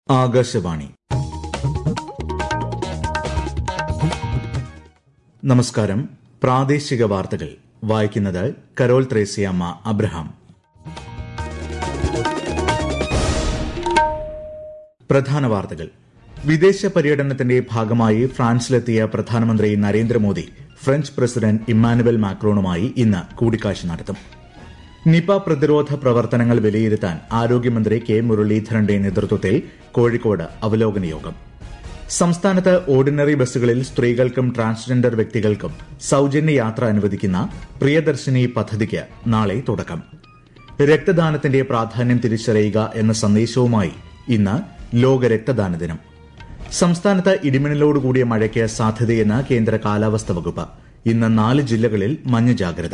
ആകാശവാണി നമസ്കാരം പ്രാദേശിക വാർത്തകൾ വായിക്കുന്നത് കരോൾ ത്രേസ്യാമ്മ അബ്രഹാം പ്രധാന വാർത്തകൾ വിദേശ പര്യടനത്തിന്റെ ഭാഗമായി ഫ്രാൻസിലെത്തിയ പ്രധാനമന്ത്രി നരേന്ദ്രമോദി ഫ്രഞ്ച് പ്രസിഡന്റ് ഇമ്മാനുവൽ മാക്രോണുമായി ഇന്ന് കൂടിക്കാഴ്ച നടത്തും നിപ പ്രതിരോധ പ്രവർത്തനങ്ങൾ വിലയിരുത്താൻ ആരോഗ്യമന്ത്രി കെ മുരളീധരന്റെ നേതൃത്വത്തിൽ കോഴിക്കോട് അവലോകന യോഗം സംസ്ഥാനത്ത് ഓർഡിനറി ബസ്സുകളിൽ സ്ത്രീകൾക്കും ട്രാൻസ്ജെൻഡർ വ്യക്തികൾക്കും സൌജന്യ യാത്ര അനുവദിക്കുന്ന പ്രിയദർശിനി പദ്ധതിക്ക് നാളെ തുടക്കം രക്തദാനത്തിന്റെ പ്രാധാന്യം തിരിച്ചറിയുക എന്ന സന്ദേശവുമായി ഇന്ന് ലോക രക്തദാന ദിനം സംസ്ഥാനത്ത് ഇടിമിന്നലോടുകൂടിയ മഴയ്ക്ക് സാധ്യതയെന്ന് കേന്ദ്ര കാലാവസ്ഥാ വകുപ്പ് ഇന്ന് നാല് ജില്ലകളിൽ മഞ്ഞ ജാഗ്രത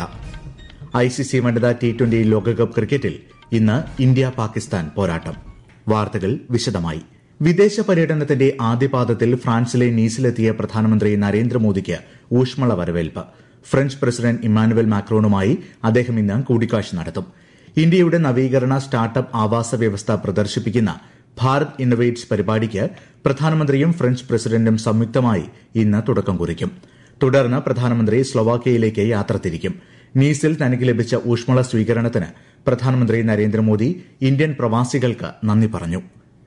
ഐസിസി വനിതാ ടി ട്വന്റി ലോകകപ്പ് ക്രിക്കറ്റിൽ ഇന്ന് ഇന്ത്യ പാകിസ്ഥാൻ പോരാട്ടം വാർത്തകൾ വിശദമായി വിദേശ പര്യടനത്തിന്റെ ആദ്യപാദത്തിൽ ഫ്രാൻസിലെ നീസിലെത്തിയ പ്രധാനമന്ത്രി നരേന്ദ്രമോദിക്ക് ഊഷ്മള വരവേൽപ്പ് ഫ്രഞ്ച് പ്രസിഡന്റ് ഇമ്മാനുവൽ മാക്രോണുമായി അദ്ദേഹം ഇന്ന് കൂടിക്കാഴ്ച നടത്തും ഇന്ത്യയുടെ നവീകരണ സ്റ്റാർട്ടപ്പ് ആവാസ വ്യവസ്ഥ പ്രദർശിപ്പിക്കുന്ന ഭാരത് ഇന്നൊവേറ്റ്സ് പരിപാടിക്ക് പ്രധാനമന്ത്രിയും ഫ്രഞ്ച് പ്രസിഡന്റും സംയുക്തമായി ഇന്ന് തുടക്കം കുറിക്കും തുടർന്ന് പ്രധാനമന്ത്രി സ്ലൊവാക്യയിലേക്ക് യാത്ര തിരിക്കും നീസിൽ തനിക്ക് ലഭിച്ച ഊഷ്മള സ്വീകരണത്തിന് പ്രധാനമന്ത്രി നരേന്ദ്രമോദി ഇന്ത്യൻ പ്രവാസികൾക്ക് നന്ദി പറഞ്ഞു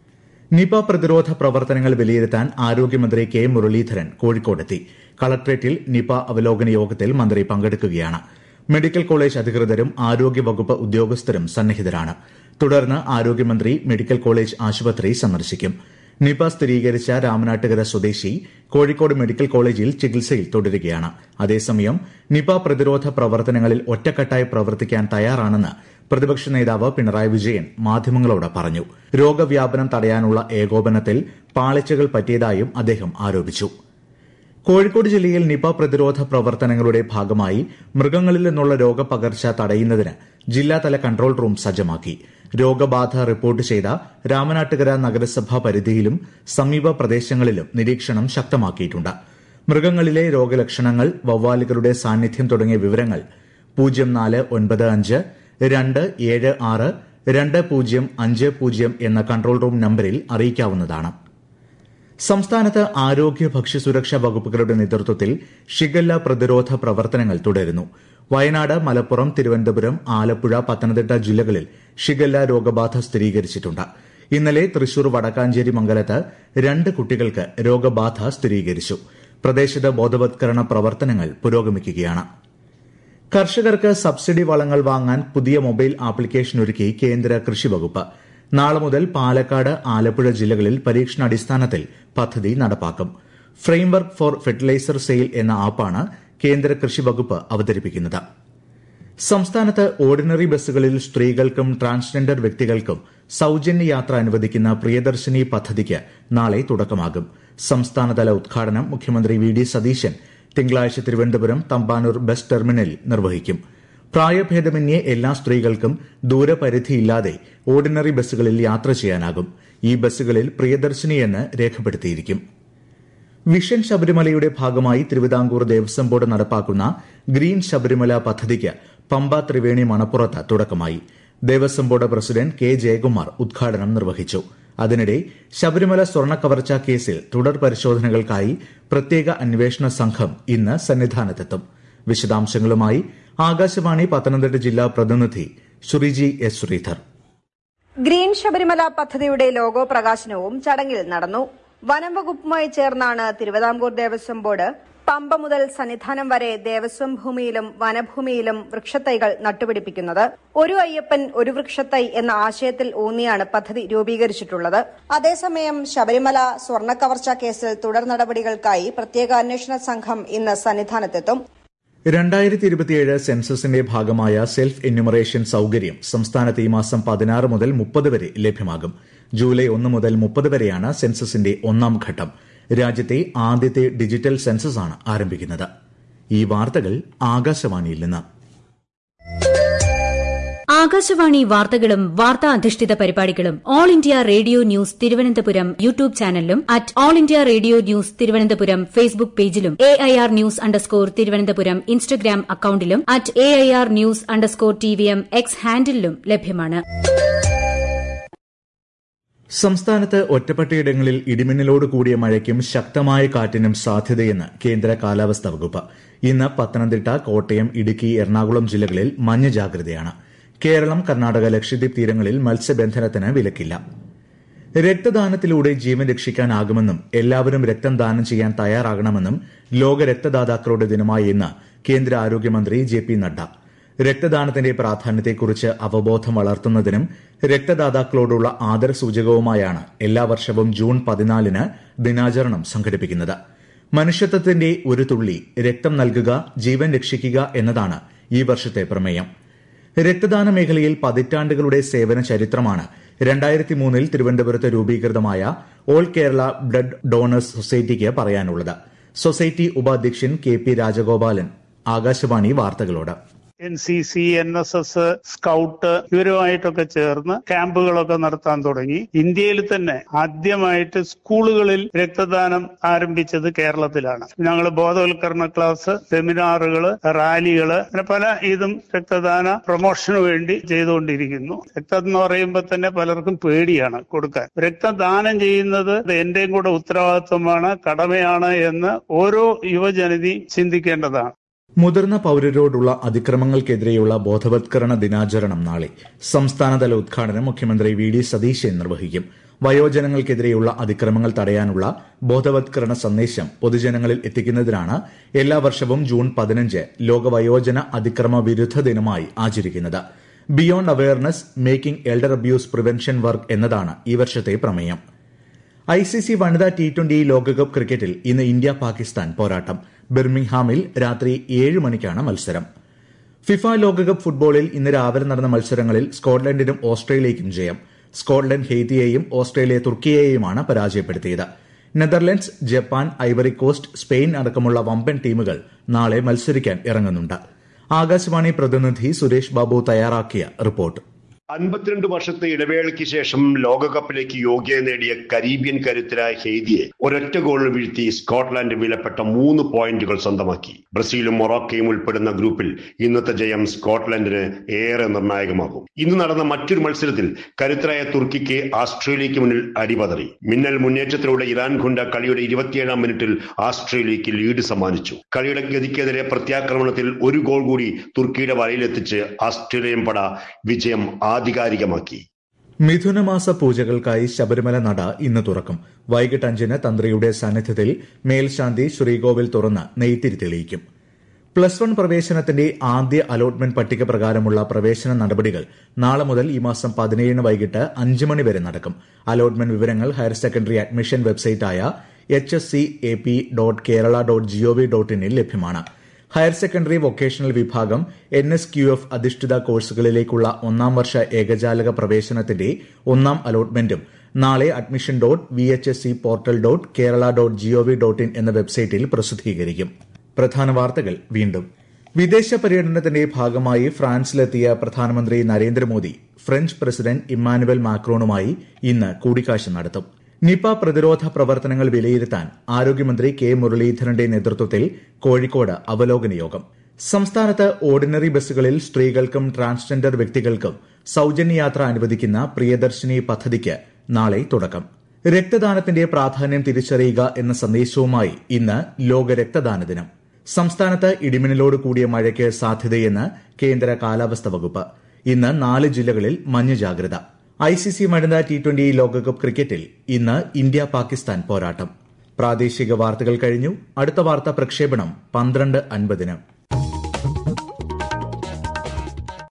നിപ പ്രതിരോധ പ്രവർത്തനങ്ങൾ വിലയിരുത്താൻ ആരോഗ്യമന്ത്രി കെ മുരളീധരൻ കോഴിക്കോടെത്തി കളക്ട്രേറ്റിൽ നിപ അവലോകന യോഗത്തിൽ മന്ത്രി പങ്കെടുക്കുകയാണ് മെഡിക്കൽ കോളേജ് അധികൃതരും ആരോഗ്യവകുപ്പ് ഉദ്യോഗസ്ഥരും സന്നിഹിതരാണ് തുടർന്ന് ആരോഗ്യമന്ത്രി മെഡിക്കൽ കോളേജ് ആശുപത്രി സന്ദർശിക്കും നിപ സ്ഥിരീകരിച്ച രാമനാട്ടുകര സ്വദേശി കോഴിക്കോട് മെഡിക്കൽ കോളേജിൽ ചികിത്സയിൽ തുടരുകയാണ് അതേസമയം നിപ പ്രതിരോധ പ്രവർത്തനങ്ങളിൽ ഒറ്റക്കെട്ടായി പ്രവർത്തിക്കാൻ തയ്യാറാണെന്ന് പ്രതിപക്ഷ നേതാവ് പിണറായി വിജയൻ മാധ്യമങ്ങളോട് പറഞ്ഞു രോഗവ്യാപനം തടയാനുള്ള ഏകോപനത്തിൽ പാളിച്ചകൾ പറ്റിയതായും അദ്ദേഹം ആരോപിച്ചു കോഴിക്കോട് ജില്ലയിൽ നിപ പ്രതിരോധ പ്രവർത്തനങ്ങളുടെ ഭാഗമായി മൃഗങ്ങളിൽ നിന്നുള്ള രോഗപകർച്ച തടയുന്നതിന് ജില്ലാതല കൺട്രോൾ റൂം സജ്ജമാക്കി രോഗബാധ റിപ്പോർട്ട് ചെയ്ത രാമനാട്ടുകര നഗരസഭാ പരിധിയിലും സമീപ പ്രദേശങ്ങളിലും നിരീക്ഷണം ശക്തമാക്കിയിട്ടുണ്ട് മൃഗങ്ങളിലെ രോഗലക്ഷണങ്ങൾ വവ്വാലുകളുടെ സാന്നിധ്യം തുടങ്ങിയ വിവരങ്ങൾ പൂജ്യം നാല് ഒൻപത് അഞ്ച് രണ്ട് ഏഴ് ആറ് രണ്ട് പൂജ്യം അഞ്ച് പൂജ്യം എന്ന കൺട്രോൾ റൂം നമ്പരിൽ അറിയിക്കാവുന്നതാണ് സംസ്ഥാനത്ത് ആരോഗ്യ ഭക്ഷ്യസുരക്ഷാ വകുപ്പുകളുടെ നേതൃത്വത്തിൽ ഷിഗല്ല പ്രതിരോധ പ്രവർത്തനങ്ങൾ തുടരുന്നു വയനാട് മലപ്പുറം തിരുവനന്തപുരം ആലപ്പുഴ പത്തനംതിട്ട ജില്ലകളിൽ ഷിഗല്ല രോഗബാധ സ്ഥിരീകരിച്ചിട്ടുണ്ട് ഇന്നലെ തൃശൂർ വടക്കാഞ്ചേരി മംഗലത്ത് രണ്ട് കുട്ടികൾക്ക് രോഗബാധ സ്ഥിരീകരിച്ചു പ്രദേശത്ത് ബോധവത്കരണ പ്രവർത്തനങ്ങൾ പുരോഗമിക്കുകയാണ് കർഷകർക്ക് സബ്സിഡി വളങ്ങൾ വാങ്ങാൻ പുതിയ മൊബൈൽ ആപ്ലിക്കേഷൻ ഒരുക്കി കേന്ദ്ര കൃഷി വകുപ്പ് നാളെ മുതൽ പാലക്കാട് ആലപ്പുഴ ജില്ലകളിൽ പരീക്ഷണാടിസ്ഥാനത്തിൽ പദ്ധതി നടപ്പാക്കും ഫ്രെയിംവർക്ക് ഫോർ ഫെർട്ടിലൈസർ സെയിൽ എന്ന ആപ്പാണ് കേന്ദ്ര കൃഷി വകുപ്പ് അവതരിപ്പിക്കുന്നത് സംസ്ഥാനത്ത് ഓർഡിനറി ബസ്സുകളിൽ സ്ത്രീകൾക്കും ട്രാൻസ്ജെൻഡർ വ്യക്തികൾക്കും സൌജന്യ യാത്ര അനുവദിക്കുന്ന പ്രിയദർശിനി പദ്ധതിക്ക് നാളെ തുടക്കമാകും സംസ്ഥാനതല ഉദ്ഘാടനം മുഖ്യമന്ത്രി വി ഡി സതീശൻ തിങ്കളാഴ്ച തിരുവനന്തപുരം തമ്പാനൂർ ബസ് ടെർമിനലിൽ നിർവഹിക്കും പ്രായഭേദമന്യേ എല്ലാ സ്ത്രീകൾക്കും ദൂരപരിധിയില്ലാതെ ഓർഡിനറി ബസ്സുകളിൽ യാത്ര ചെയ്യാനാകും ഈ ബസ്സുകളിൽ പ്രിയദർശിനി എന്ന് രേഖപ്പെടുത്തിയിരിക്കും വിഷൻ ശബരിമലയുടെ ഭാഗമായി തിരുവിതാംകൂർ ദേവസ്വം ബോർഡ് നടപ്പാക്കുന്ന ഗ്രീൻ ശബരിമല പദ്ധതിക്ക് പമ്പ ത്രിവേണി മണപ്പുറത്ത് തുടക്കമായി Devaswom board president K Jayakumar ഉദ്ഘാടനം നിർവഹിച്ചു അതിനിടെ ശബരിമല സ്വർണ്ണ കവർച്ചാ കേസിൽ തുടർ പരിശോധനകൾക്കായി പ്രത്യേക അന്വേഷണ സംഘം ഇന്ന് സന്നിധാനത്തെത്തും വിശദാംശങ്ങളുമായി ആകാശവാണി പത്തനംതിട്ട ജില്ലാ പ്രതിനിധി ശ്രീജി എസ് ശ്രീധർ ഗ്രീൻ ശബരിമല പദ്ധതിയുടെ ലോഗോ പ്രകാശനവും ചടങ്ങിൽ നടന്നു വനം വകുപ്പുമായി ചേർന്നാണ് തിരുവിതാംകൂർ ദേവസ്വം ബോർഡ് പമ്പ മുതൽ സന്നിധാനം വരെ ദേവസ്വം ഭൂമിയിലും വനഭൂമിയിലും വൃക്ഷത്തൈകൾ നട്ടുപിടിപ്പിക്കുന്നത് ഒരു അയ്യപ്പൻ ഒരു വൃക്ഷത്തൈ എന്ന ആശയത്തിൽ ഊന്നിയാണ് പദ്ധതി രൂപീകരിച്ചിട്ടുള്ളത് അതേസമയം ശബരിമല സ്വർണ്ണ കവർച്ചാ കേസിൽ തുടർ നടപടികൾക്കായി പ്രത്യേക അന്വേഷണ സംഘം ഇന്ന് സന്നിധാനത്തെത്തും രണ്ടായിരത്തി ഇരുപത്തിയേഴ് സെൻസസിന്റെ ഭാഗമായ സെൽഫ് എന്യൂമറേഷൻ സൌകര്യം സംസ്ഥാനത്ത് ഈ മാസം പതിനാറ് മുതൽ മുപ്പത് വരെ ലഭ്യമാകും ജൂലൈ ഒന്ന് മുതൽ മുപ്പത് വരെയാണ് സെൻസസിന്റെ ഒന്നാം ഘട്ടം രാജ്യത്തെ ആദ്യത്തെ ഡിജിറ്റൽ സെൻസസാണ് ആരംഭിക്കുന്നത് ഈ വാർത്തകൾ ആകാശവാണിയിൽ നിന്ന് ആകാശവാണി വാർത്തകളും വാർത്താ അധിഷ്ഠിത പരിപാടികളും all India radio news Thiruvananthapuram YouTube ചാനലിലും at all India radio news Thiruvananthapuram Facebook പേജിലും A I R news underscore Thiruvananthapuram Instagram അക്കൌണ്ടിലും at A I R news underscore T V M X ഹാൻഡിലും ലഭ്യമാണ് സംസ്ഥാനത്ത് ഒറ്റപ്പെട്ടയിടങ്ങളിൽ ഇടിമിന്നലോട് കൂടിയ മഴയ്ക്കും ശക്തമായ കാറ്റിനും സാധ്യതയെന്ന് കേന്ദ്ര കാലാവസ്ഥാ വകുപ്പ് ഇന്ന് പത്തനംതിട്ട കോട്ടയം ഇടുക്കി എറണാകുളം ജില്ലകളിൽ മഞ്ഞ ജാഗ്രതയാണ് കേരളം കർണാടക ലക്ഷദ്വീപ് തീരങ്ങളിൽ മത്സ്യബന്ധനത്തിന് വിലക്കില്ല രക്തദാനത്തിലൂടെ ജീവൻ രക്ഷിക്കാനാകുമെന്നും എല്ലാവരും രക്തം ദാനം ചെയ്യാൻ തയ്യാറാകണമെന്നും ലോക രക്തദാതാക്കളുടെ ദിനമായ ഇന്ന് കേന്ദ്ര ആരോഗ്യമന്ത്രി ജെ പി നഡ്ഡ രക്തദാനത്തിന്റെ പ്രാധാന്യത്തെക്കുറിച്ച് അവബോധം വളർത്തുന്നതിനും രക്തദാതാക്കളോടുള്ള ആദരസൂചകവുമായാണ് എല്ലാ വർഷവും ജൂൺ പതിനാലിന് ദിനാചരണം സംഘടിപ്പിക്കുന്നത് മനുഷ്യത്വത്തിന്റെ ഒരു തുള്ളി രക്തം നൽകുക ജീവൻ രക്ഷിക്കുക എന്നതാണ് ഈ വർഷത്തെ പ്രമേയം രക്തദാന മേഖലയിൽ പതിറ്റാണ്ടുകളുടെ സേവന ചരിത്രമാണ് രണ്ടായിരത്തി മൂന്നിൽ തിരുവനന്തപുരത്ത് രൂപീകൃതമായ ഓൾ കേരള ബ്ലഡ് ഡോണേഴ്സ് സൊസൈറ്റിക്ക് പറയാനുള്ളത് സൊസൈറ്റി ഉപാധ്യക്ഷൻ കെ പി രാജഗോപാലൻ ആകാശവാണി വാർത്തകളോട് N C C N S S scout ഇവരുമായിട്ടൊക്കെ ചേർന്ന് ക്യാമ്പുകളൊക്കെ നടത്താൻ തുടങ്ങി ഇന്ത്യയിൽ തന്നെ ആദ്യമായിട്ട് സ്കൂളുകളിൽ രക്തദാനം ആരംഭിച്ചത് കേരളത്തിലാണ് ഞങ്ങൾ ബോധവൽക്കരണ ക്ലാസ് സെമിനാറുകള് റാലികള് അങ്ങനെ പല ഇതും രക്തദാന പ്രൊമോഷന് വേണ്ടി ചെയ്തുകൊണ്ടിരിക്കുന്നു രക്തം എന്ന് പറയുമ്പോൾ തന്നെ പലർക്കും പേടിയാണ് കൊടുക്കാൻ രക്തദാനം ചെയ്യുന്നത് എന്റെയും കൂടെ ഉത്തരവാദിത്വമാണ് കടമയാണ് എന്ന് ഓരോ യുവജനതി ചിന്തിക്കേണ്ടതാണ് മുതിർന്ന പൌരരോടുള്ള അതിക്രമങ്ങൾക്കെതിരെയുള്ള ബോധവത്കരണ ദിനാചരണം നാളെ സംസ്ഥാനതല ഉദ്ഘാടനം മുഖ്യമന്ത്രി വി ഡി സതീശൻ നിർവഹിക്കും വയോജനങ്ങൾക്കെതിരെയുള്ള അതിക്രമങ്ങൾ തടയാനുള്ള ബോധവത്കരണ സന്ദേശം പൊതുജനങ്ങളിൽ എത്തിക്കുന്നതിനാണ് എല്ലാ വർഷവും ജൂൺ പതിനഞ്ച് ലോക വയോജന അതിക്രമ വിരുദ്ധ ദിനമായി ആചരിക്കുന്നത് beyond awareness making elder abuse prevention work എന്നതാണ് ഈ വർഷത്തെ പ്രമേയം ഐ സി സി വനിതാ ടി ട്വന്റി ലോകകപ്പ് ക്രിക്കറ്റിൽ ഇന്ന് ഇന്ത്യ പാകിസ്ഥാൻ പോരാട്ടം ബിർമിംഗ്ഹാമിൽ രാത്രി ഏഴ് മണിക്കാണ് മത്സരം ഫിഫ ലോകകപ്പ് ഫുട്ബോളിൽ ഇന്ന് രാവിലെ നടന്ന മത്സരങ്ങളിൽ സ്കോട്ട്ലൻഡിനും ഓസ്ട്രേലിയയ്ക്കും ജയം സ്കോട്ട്ലൻഡ് ഹെയ്ത്തിയെയും ഓസ്ട്രേലിയ തുർക്കിയെയുമാണ് പരാജയപ്പെടുത്തിയത് Netherlands Japan Ivory Coast Spain അടക്കമുള്ള വമ്പൻ ടീമുകൾ നാളെ മത്സരിക്കാൻ ഇറങ്ങുന്നുണ്ട് ആകാശവാണി പ്രതിനിധി സുരേഷ് ബാബു തയ്യാറാക്കിയ റിപ്പോർട്ട് അൻപത്തിരണ്ട് വർഷത്തെ ഇടവേളയ്ക്ക് ശേഷം ലോകകപ്പിലേക്ക് യോഗ്യത നേടിയ കരീബിയൻ കരുത്തരായ ഹെയ്തിയെ ഒരൊറ്റ ഗോളിൽ വീഴ്ത്തി സ്കോട്ട്ലാൻഡ് വിലപ്പെട്ട മൂന്ന് പോയിന്റുകൾ സ്വന്തമാക്കി ബ്രസീലും മൊറോക്കയും ഉൾപ്പെടുന്ന ഗ്രൂപ്പിൽ ഇന്നത്തെ ജയം സ്കോട്ട്ലൻഡിന് ഏറെ നിർണായകമാകും ഇന്ന് നടന്ന മറ്റൊരു മത്സരത്തിൽ കരുത്തരായ തുർക്കിക്ക് ആസ്ട്രേലിയയ്ക്ക് മുന്നിൽ അടിപതറി മിന്നൽ മുന്നേറ്റത്തിലൂടെ ഇറാൻ ഖുണ്ട കളിയുടെ ഇരുപത്തിയേഴാം മിനിറ്റിൽ ആസ്ട്രേലിയയ്ക്ക് ലീഡ് സമ്മാനിച്ചു കളിയുടെ ഗതിക്കെതിരെ പ്രത്യാക്രമണത്തിൽ ഒരു ഗോൾ കൂടി തുർക്കിയുടെ വലയിലെത്തിച്ച് ആസ്ട്രേലിയൻ പട വിജയം ആധികാരികമാക്കി മിഥുനമാസ പൂജകൾക്കായി ശബരിമല നട ഇന്ന് തുറക്കും വൈകിട്ട് അഞ്ചിന് തന്ത്രിയുടെ സാന്നിധ്യത്തിൽ മേൽശാന്തി ശ്രീകോവിൽ തുറന്ന് നെയ്ത്തിരി തെളിയിക്കും പ്ലസ് വൺ പ്രവേശനത്തിന്റെ ആദ്യ അലോട്ട്മെന്റ് പട്ടിക പ്രകാരമുള്ള പ്രവേശന നടപടികൾ നാളെ മുതൽ ഈ മാസം പതിനേഴിന് വൈകിട്ട് അഞ്ച് മണി വരെ നടക്കും അലോട്ട്മെന്റ് വിവരങ്ങൾ ഹയർ സെക്കൻഡറി അഡ്മിഷൻ വെബ്സൈറ്റായ H S C A P dot Kerala dot gov dot ഇനിൽ ലഭ്യമാണ് ഹയർ സെക്കൻഡറി വൊക്കേഷണൽ വിഭാഗം എൻ എസ് ക്യു എഫ് അധിഷ്ഠിത കോഴ്സുകളിലേക്കുള്ള ഒന്നാം വർഷ ഏകജാലക പ്രവേശനത്തിന്റെ ഒന്നാം അലോട്ട്മെന്റും നാളെ admission dot V H S C portal dot Kerala dot gov dot in എന്ന വെബ്സൈറ്റിൽ പ്രസിദ്ധീകരിക്കും പ്രധാന വാർത്തകൾ വീണ്ടും വിദേശ പര്യടനത്തിന്റെ ഭാഗമായി ഫ്രാൻസിലെത്തിയ പ്രധാനമന്ത്രി നരേന്ദ്രമോദി ഫ്രഞ്ച് പ്രസിഡന്റ് ഇമ്മാനുവൽ മാക്രോണുമായി ഇന്ന് കൂടിക്കാഴ്ച നടത്തും നിപ പ്രതിരോധ പ്രവർത്തനങ്ങൾ വിലയിരുത്താൻ ആരോഗ്യമന്ത്രി കെ മുരളീധരന്റെ നേതൃത്വത്തിൽ കോഴിക്കോട് അവലോകന യോഗം സംസ്ഥാനത്ത് ഓർഡിനറി ബസ്സുകളിൽ സ്ത്രീകൾക്കും ട്രാൻസ്ജെൻഡർ വ്യക്തികൾക്കും സൌജന്യ യാത്ര അനുവദിക്കുന്ന പ്രിയദർശിനി പദ്ധതിക്ക് നാളെ തുടക്കം രക്തദാനത്തിന്റെ പ്രാധാന്യം തിരിച്ചറിയുക എന്ന സന്ദേശവുമായി ഇന്ന് ലോക രക്തദാന ദിനം സംസ്ഥാനത്ത് ഇടിമിന്നലോട് കൂടിയ മഴയ്ക്ക് സാധ്യതയെന്ന് കേന്ദ്ര കാലാവസ്ഥാ വകുപ്പ് ഇന്ന് നാല് ജില്ലകളിൽ മഞ്ഞ ജാഗ്രത ഐ സി സി വനിതാ ടി ട്വന്റി ലോകകപ്പ് ക്രിക്കറ്റിൽ ഇന്ന് ഇന്ത്യ പാകിസ്ഥാൻ പോരാട്ടം പ്രാദേശിക വാർത്തകൾ കഴിഞ്ഞു അടുത്ത വാർത്താ പ്രക്ഷേപണം പന്ത്രണ്ട് അൻപതിന്